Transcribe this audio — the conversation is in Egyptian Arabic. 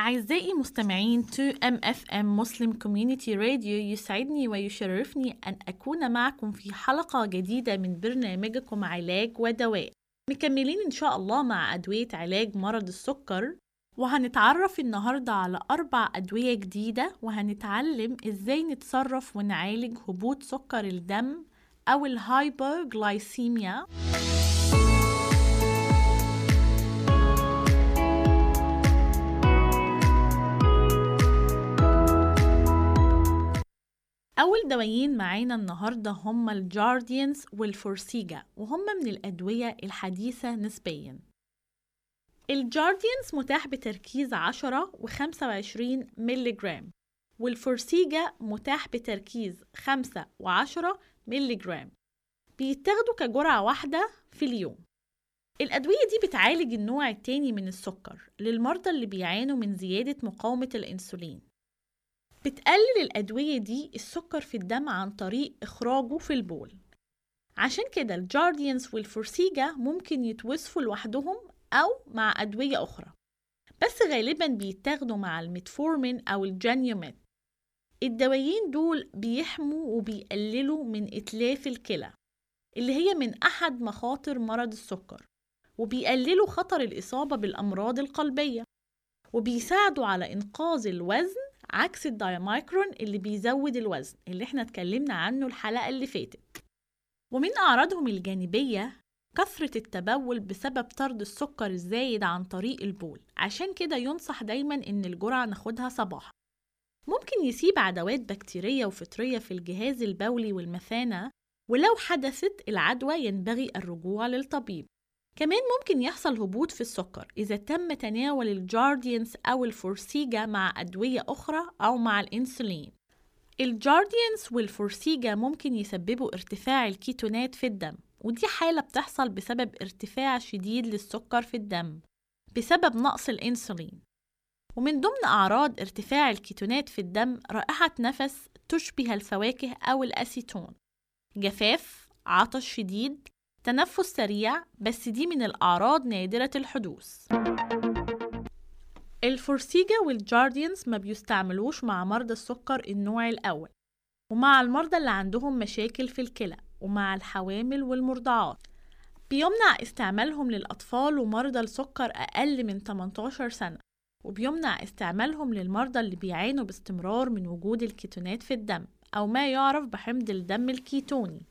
أعزائي مستمعين 2MFM مسلم كوميونيتي راديو يسعدني ويشرفني أن أكون معكم في حلقة جديدة من برنامجكم علاج ودواء مكملين إن شاء الله مع أدوية علاج مرض السكر وهنتعرف النهاردة على أربع أدوية جديدة وهنتعلم إزاي نتصرف ونعالج هبوط سكر الدم أو الهايبوغلايسيميا أول دوايين معانا النهاردة هما الجارديانز والفورسيجا وهما من الأدوية الحديثة نسبياً الجارديانز متاح بتركيز 10 و 25 ملي جرام والفورسيجا متاح بتركيز 5 و 10 ملي جرام بيتاخدوا كجرعة واحدة في اليوم الأدوية دي بتعالج النوع التاني من السكر للمرضى اللي بيعانوا من زيادة مقاومة الأنسولين بتقلل الأدوية دي السكر في الدم عن طريق إخراجه في البول عشان كده الجارديانز والفورسيجا ممكن يتوصفوا لوحدهم أو مع أدوية أخرى بس غالبا بيتاخدوا مع الميتفورمين أو الجانيوميت الدوايين دول بيحموا وبيقللوا من إتلاف الكلى اللي هي من أحد مخاطر مرض السكر وبيقللوا خطر الإصابة بالأمراض القلبية وبيساعدوا على إنقاذ الوزن عكس الدايمايكرون اللي بيزود الوزن اللي احنا اتكلمنا عنه الحلقة اللي فاتت ومن أعراضهم الجانبية كثرة التبول بسبب طرد السكر الزايد عن طريق البول عشان كده ينصح دايما إن الجرعة ناخدها صباحا ممكن يسيب عدوات بكتيرية وفطرية في الجهاز البولي والمثانة ولو حدثت العدوى ينبغي الرجوع للطبيب كمان ممكن يحصل هبوط في السكر إذا تم تناول الجارديانس أو الفورسيجا مع أدوية أخرى أو مع الإنسولين الجارديانس والفورسيجا ممكن يسببوا ارتفاع الكيتونات في الدم ودي حالة بتحصل بسبب ارتفاع شديد للسكر في الدم بسبب نقص الإنسولين ومن ضمن أعراض ارتفاع الكيتونات في الدم رائحة نفس تشبه الفواكه أو الأسيتون جفاف عطش شديد تنفس سريع بس دي من الأعراض نادرة الحدوث الفورسيجا والجارديانز ما بيستعملوش مع مرضى السكر النوع الأول ومع المرضى اللي عندهم مشاكل في الكلى ومع الحوامل والمرضعات بيمنع استعمالهم للأطفال ومرضى السكر أقل من 18 سنة وبيمنع استعمالهم للمرضى اللي بيعانوا باستمرار من وجود الكيتونات في الدم أو ما يعرف بحمض الدم الكيتوني